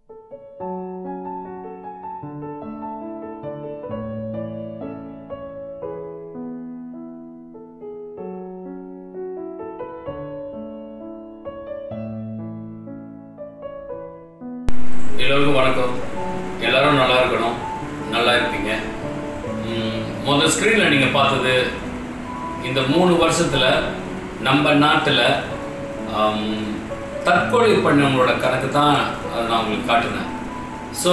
எல்லோருக்கும் வணக்கம் எல்லாரும் நல்லா இருக்கணும் நல்லா இருப்பீங்க ம், முதல் ஸ்க்ரீனில் நீங்கள் பார்த்தது இந்த மூணு வருஷத்தில் நம்ம நாட்டில் தற்கொலை பண்ணவங்களோட கணக்கு தான் அதை நான் உங்களுக்கு காட்டினேன் ஸோ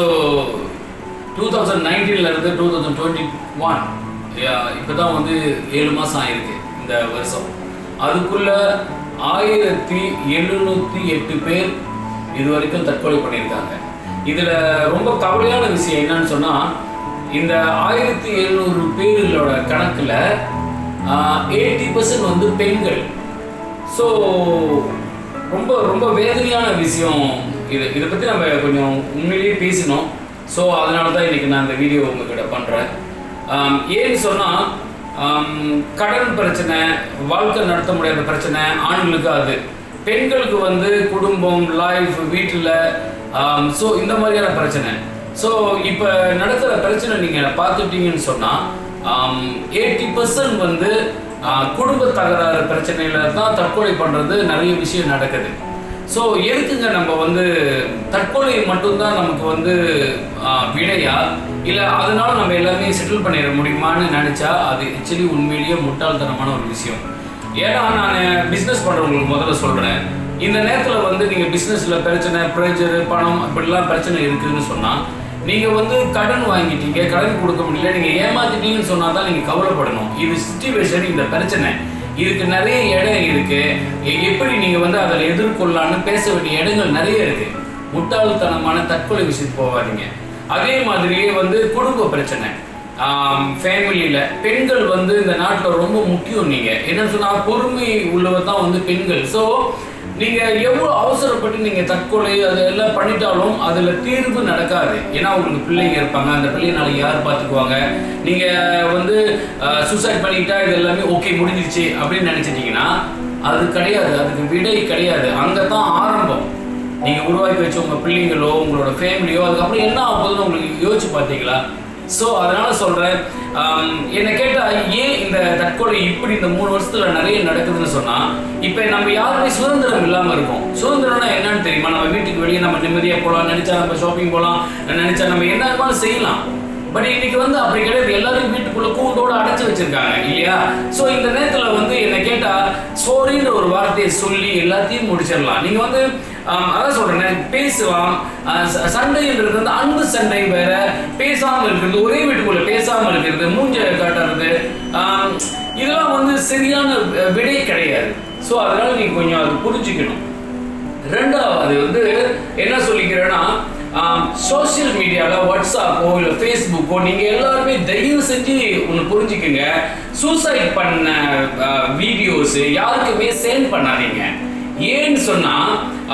டூ தௌசண்ட் நைன்டீன்லேருந்து டூ தௌசண்ட் டுவெண்ட்டி ஒன் இப்போ தான் வந்து ஏழு மாதம் ஆயிருக்கு இந்த வருஷம் அதுக்குள்ள ஆயிரத்தி எழுநூற்றி எட்டு பேர் இது வரைக்கும் தற்கொலை பண்ணியிருக்காங்க இதில் ரொம்ப கவலையான விஷயம் என்னன்னு சொன்னால் இந்த ஆயிரத்தி எழுநூறு பேர்களோட கணக்கில் எயிட்டி பர்சன்ட் வந்து பெண்கள் ஸோ ரொம்ப ரொம்ப வேதனையான விஷயம் இது இதை பற்றி நம்ம கொஞ்சம் உண்மையிலேயே பேசினோம் ஸோ அதனால தான் இன்றைக்கி நான் இந்த வீடியோ உங்ககிட்ட பண்ணுறேன் ஏன்னு சொன்னால் கடன் பிரச்சனை வாழ்க்கை நடத்த முடியாத பிரச்சனை ஆண்களுக்கு அது பெண்களுக்கு வந்து குடும்பம் லைஃப் வீட்டில் ஸோ இந்த மாதிரியான பிரச்சனை ஸோ இப்போ நடக்கிற பிரச்சனை நீங்கள் பார்த்துட்டீங்கன்னு சொன்னால் எயிட்டி பர்சன்ட் வந்து ஆஹ், குடும்ப தகராறு பிரச்சனையில தான் தற்கொலை பண்ணுறது நிறைய விஷயம் நடக்குது ஸோ எதுக்குங்க நம்ம வந்து தற்கொலை மட்டும்தான் நமக்கு வந்து ஆஹ், விடையா இல்லை அதனால நம்ம எல்லாமே செட்டில் பண்ணிட முடியுமான்னு நினச்சா அது ஆக்சுவலி உண்மையிலேயே முட்டாள்தனமான ஒரு விஷயம் ஏன்னா நான் பிஸ்னஸ் பண்ணுறவங்களுக்கு முதல்ல சொல்கிறேன் இந்த நேரத்தில் வந்து நீங்கள் பிஸ்னஸில் பிரச்சனை ப்ரெஷரு பணம் அப்படிலாம் பிரச்சனை இருக்குதுன்னு சொன்னால் நீங்கள் வந்து கடன் வாங்கிட்டீங்க கடன் கொடுக்க முடியல நீங்கள் ஏமாத்திட்டீங்கன்னு சொன்னால் தான் நீங்கள் கவலைப்படணும் இது சுச்சுவேஷன் இந்த பிரச்சனை இதுக்கு நிறைய இடம் இருக்கு எ- எப்படி நீங்கள் வந்து அதில் எதிர்கொள்ளலான்னு பேச வேண்டிய இடங்கள் நிறைய இருக்கு முட்டாள்தனமான தற்கொலை விஷயத்துக்கு போகாதீங்க அதே மாதிரியே வந்து குடும்ப பிரச்சனை ஃபேமிலியில் பெண்கள் வந்து இந்த நாட்டில் ரொம்ப முக்கியம் நீங்கள் என்னன்னு சொன்னால் பொறுமை உள்ளவர் தான் வந்து பெண்கள் ஸோ நீங்கள் எவ்வளோ அவசரப்பட்டு நீங்கள் தற்கொலை அது எல்லாம் பண்ணிட்டாலும் அதில் தீர்வு நடக்காது ஏன்னா உங்களுக்கு பிள்ளைங்க இருப்பாங்க அந்த பிள்ளைங்க நாளைக்கு யார் பார்த்துக்குவாங்க நீங்கள் வந்து சூசைட் பண்ணிக்கிட்டா இது எல்லாமே ஓகே முடிஞ்சிருச்சு அப்படின்னு நினச்சிட்டிங்கன்னா அது கிடையாது அதுக்கு விடை கிடையாது அங்கே தான் ஆரம்பம் நீங்க உருவாக்கி வச்ச உங்க பிள்ளைங்களோ உங்களோட ஃபேமிலியோ அதுக்கப்புறம் என்ன ஆகுதுன்னு உங்களுக்கு யோசிச்சு பார்த்தீங்களா ஸோ அதனால சொல்றேன் ஆம், என்னை கேட்டா ஏன் இந்த தற்கொலை இப்படி இந்த மூணு வருஷத்துல நிறைய நடக்குதுன்னு சொன்னா இப்போ நம்ம யாருமே சுதந்திரம் இல்லாம இருக்கோம் சுதந்திரம்னா என்னன்னு தெரியுமா நம்ம வீட்டுக்கு வெளியே நம்ம நிம்மதியா போகலாம் நினைச்சா நம்ம ஷாப்பிங் போகலாம் நினைச்சா நம்ம என்ன வேணாலும் செய்யலாம் பட் இன்னைக்கு வந்து அப்படி கிடையாது எல்லாரும் வீட்டுக்குள்ள கூண்டோட அடைச்சு வச்சிருக்காங்க இல்லையா சோ இந்த நேரத்துல வந்து என்ன கேட்டா சோரின்ற ஒரு வார்த்தையை சொல்லி எல்லாத்தையும் முடிச்சிடலாம் நீங்க வந்து ஆம், அதான் சொல்றேன் பேசலாம் ஆஹ் ச- சண்டைன்றது வந்து அன்பு சண்டை வேற பேசாம இருக்கிறது ஒரே வீட்டுக்குள்ள பேசாம இருக்கிறது மூஞ்ச காட்டுறது ஆம், இதெல்லாம் வந்து சரியான அஹ், விடை கிடையாது சோ அதனால நீங்க கொஞ்சம் அது புரிஞ்சுக்கணும் ரெண்டாவது வந்து என்ன சொல்லிக்கிறேன்னா சோஷியல் மீடியாவில் வாட்ஸ்அப்போ இல்லை ஃபேஸ்புக்கோ நீங்கள் எல்லாருமே தயவு செஞ்சு ஒன்று புரிஞ்சுக்குங்க சூசைட் பண்ண வீடியோஸ் யாருக்குமே சென்ட் பண்ணாதீங்க ஏன்னு சொன்னால்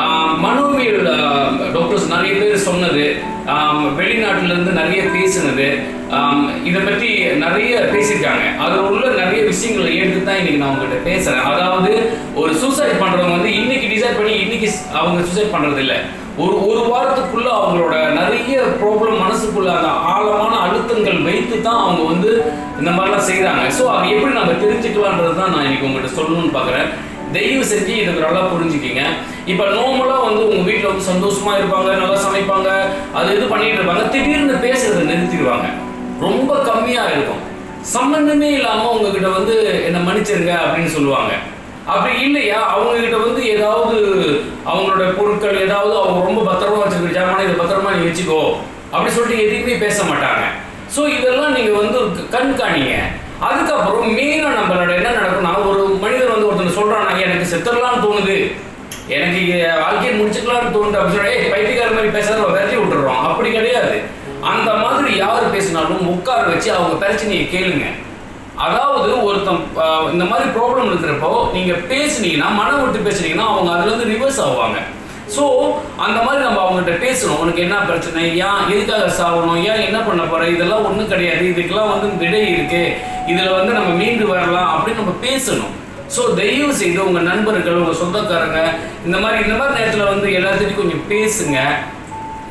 மனோவியல் டாக்டர்ஸ் நிறைய பேர் சொன்னது ஆம், வெளிநாட்டுல இருந்து நிறைய பேசினது ஆம், இதை பற்றி நிறைய பேசியிருக்காங்க அதில் உள்ள நிறைய விஷயங்களை எடுத்து தான் இன்னைக்கு நான் உங்ககிட்ட பேசுறேன் அதாவது ஒரு சூசைட் பண்றவங்க வந்து இன்னைக்கு டிசைட் பண்ணி இன்னைக்கு ஸ்- அவங்க சூசைட் பண்றது இல்ல ஒரு ஒரு வாரத்துக்குள்ள அவங்களோட நிறைய ப்ராப்ளம் மனசுக்குள்ள அந்த ஆழமான அழுத்தங்கள் வைத்து தான் அவங்க வந்து இந்த மாதிரிலாம் செய்றாங்க ஸோ அது எப்படி நம்ம தெரிஞ்சுக்கலான்றது தான் நான் இன்னைக்கு உங்ககிட்ட சொல்லணும்னு பார்க்குறேன் தயவு செஞ்சு இதுக்கு நல்லா புரிஞ்சுக்கிங்க இப்போ நார்மலாக வந்து உங்கள் வீட்டில் வந்து சந்தோஷமா இருப்பாங்க நல்லா சமைப்பாங்க அது இது பண்ணிட்டு இருப்பாங்க திடீர்னு பேசுறதை நிறுத்திடுவாங்க ரொம்ப கம்மியாக இருக்கும் சம்பந்தமே இல்லாமல் உங்ககிட்ட வந்து என்னை மன்னிச்சிருங்க அப்படின்னு சொல்லுவாங்க அப்படி இல்லையா அவங்க கிட்ட வந்து ஏதாவது அவங்களோட பொருட்கள் ஏதாவது அவங்க ரொம்ப பத்திரமா வச்சிருக்க ஜாமான இதை பத்திரமா நீ வச்சுக்கோ அப்படி சொல்லிட்டு எதையுமே பேச மாட்டாங்க ஸோ இதெல்லாம் நீங்கள் வந்து க- கண் காணிங்க அதுக்கப்புறம் மெயினாக நம்மளோட என்ன நடக்கும்னா ஒரு மனிதர் வந்து ஒருத்தர் சொல்றானா எனக்கு செத்துடலாம்னு தோணுது எனக்கு இங்க வாழ்க்கையை முடிச்சுக்கலாம்னு தோணுது அப்படின்னு சொல்லி "ஏய், பைத்தியக்கார மாதிரி பேசாத விரட்டி விட்டுறோம் அப்படி கிடையாது அந்த மாதிரி யார் பேசினாலும் உட்கார வச்சு அவங்க பிரச்சனையை கேளுங்க அதாவது ஒருத்தன் ஆஹ், இந்த மாதிரி ப்ராப்ளம் இருக்கிறப்போ நீங்க பேசுனீங்கன்னா மனம் விட்டு பேசுனீங்கன்னா அவங்க அதுல இருந்து ரிவர்ஸ் ஆவாங்க ஸோ அந்த மாதிரி நம்ம அவங்ககிட்ட பேசணும் உனக்கு என்ன பிரச்சனை ஏன் எதுக்காக சாகணும் ஏன் என்ன பண்ண போற இதெல்லாம் ஒன்றும் கிடையாது இதுக்கெல்லாம் வந்து விடை இருக்கு இதுல வந்து நம்ம மீண்டு வரலாம் அப்படின்னு நம்ம பேசணும் ஸோ தயவு செய்து உங்க நண்பர்கள் உங்க சொந்தக்காரங்க இந்த மாதிரி இந்த மாதிரி நேரத்தில் வந்து எல்லாத்துட்டையும் கொஞ்சம் பேசுங்க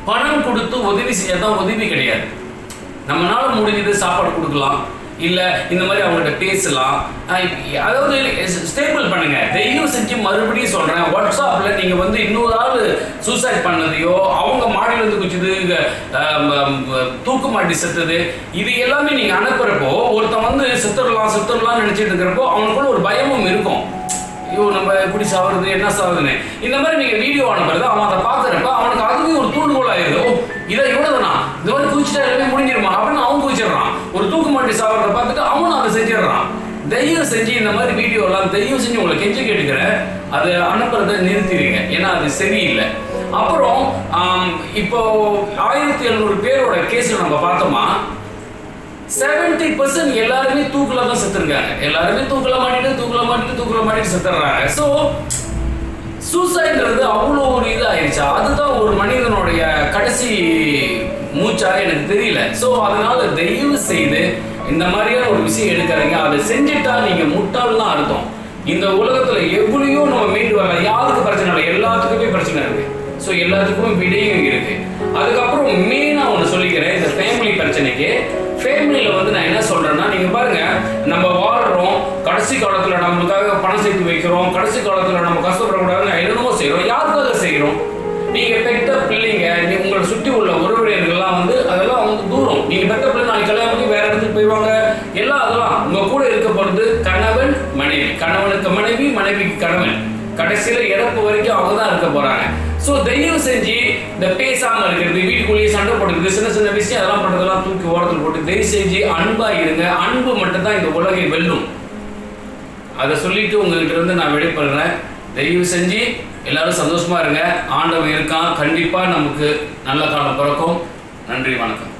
பணம் கொடுத்து உதவி செஞ்சாதான் உதவி கிடையாது நம்மளால முடிஞ்சது சாப்பாடு கொடுக்கலாம் இல்ல இந்த மாதிரி அவங்கள்ட்ட பேசலாம் அஹ் இப்ப- அதாவது ஸ்டேபிள் பண்ணுங்க தயவு செஞ்சு மறுபடியும் சொல்றேன் வாட்ஸ்அப்ல நீங்க வந்து இன்னொரு ஆள் சூசைட் பண்ணதையோ அவங்க மாடியில இருந்து குச்சிது அஹ், ம- ம- தூக்கு மாட்டி செத்தது இது எல்லாமே நீங்க அனுப்புறப்போ ஒருத்தன் வந்து செத்துடலாம் செத்துடலாம் நினைச்சிட்டு இருக்கிறப்போ அவனுக்குள்ள ஒரு பயமும் இருக்கும் ஐயோ நம்ம எப்படி சாவுறது என்ன சாவுதுன்னு இந்த மாதிரி நீங்க வீடியோ அனுப்புறது அவன் அதை பார்க்கறப்ப அவனுக்கு அதுவே ஒரு தூண்டுகோல் ஆயிருது ஓ இதை இவ்வளவுதானா இந்த மாதிரி குதிச்சுட்டா எல்லாமே முடிஞ்சிருமா அப்படின்னு அவன் குதிச்சிடுறான் ஒரு தூக்கு மாட்டி சாவறத பார்த்துட்டு அவனும் அதை செஞ்சிடுறான் தயவு செஞ்சு இந்த மாதிரி வீடியோ எல்லாம் தயவு செஞ்சு உங்களை கெஞ்சி கேட்டுக்கிறேன் அதை அனுப்புறதை நிறுத்திடுங்க ஏன்னா அது சரியில்லை அப்புறம் ஆம், இப்போ ஆயிரத்தி எழுநூறு பேரோட கேஸ் நம்ம பார்த்தோமா செவன்டி பர்சன்ட் எல்லாருமே தூக்குல தான் செத்துருக்காங்க எல்லாருமே தூக்குல மாட்டிட்டு தூக்குல மாட்டிட்டு தூக்குல மாட்டிட்டு செத்துறாங்க ஸோ சூசைட்ன்றது அவ்வளோ ஒரு இது ஆயிடுச்சா அதுதான் ஒரு மனிதனுடைய கடைசி மூச்சா எனக்கு தெரியல ஸோ அதனால தயவு செய்து இந்த மாதிரியான ஒரு விஷயம் எடுக்காதீங்க அதை செஞ்சுட்டா நீங்க முட்டாள் தான் அர்த்தம் இந்த உலகத்துல எவ்வளையோ நம்ம மீண்டு வரலாம் யாருக்கு பிரச்சனை இல்லை எல்லாத்துக்குமே பிரச்சனை இருக்கு ஸோ எல்லாத்துக்கும் விடையும் இருக்கு அதுக்கப்புறம் மெயினா ஒன்று சொல்லிக்கிறேன் இந்த ஃபேமிலி பிரச்சனைக்கு ஃபேமிலியில் வந்து நான் என்ன சொல்றேன்னா நீங்க பாருங்க நம்ம வாழ்றோம் கடைசி காலத்துல நமக்காக பணம் சேர்த்து வைக்கிறோம் கடைசி காலத்துல நம்ம கஷ்டப்படக்கூடாதுன்னு என்னென்னமோ செய்றோம் யாருக்காக செய்றோம் நீங்க பெத்த பிள்ளைங்க நீ உங்களை சுற்றி உள்ள உறவினர்கள்லாம் வந்து அதெல்லாம் வந்து தூரம் நீங்க பெத்த பிள்ளை நாளைக்கு கல்யாணம் பண்ணி வேற இடத்துக்கு போயிடுவாங்க எல்லாம் அதெல்லாம் உங்க கூட இருக்க போறது கணவன் மனைவி கணவனுக்கு மனைவி மனைவிக்கு கணவன் கடைசியில இறப்பு வரைக்கும் அவங்க தான் இருக்க போறாங்க சோ தயவு செஞ்சு இந்த பேசாம இருக்கிறது வீட்டுக்குள்ளேயே சண்டை போடுறது சின்ன சின்ன விஷயம் அதெல்லாம் பண்றதெல்லாம் தூக்கி ஓரத்தில் போட்டு தயவு செஞ்சு அன்பா இருங்க அன்பு மட்டும்தான் இந்த உலகை வெல்லும் அதை சொல்லிட்டு உங்ககிட்ட இருந்து நான் விடைபெறுறேன் தயவு செஞ்சு எல்லாரும் சந்தோஷமா இருங்க ஆண்டவன் இருக்கான் கண்டிப்பா நமக்கு நல்ல காலம் பிறக்கும் நன்றி வணக்கம்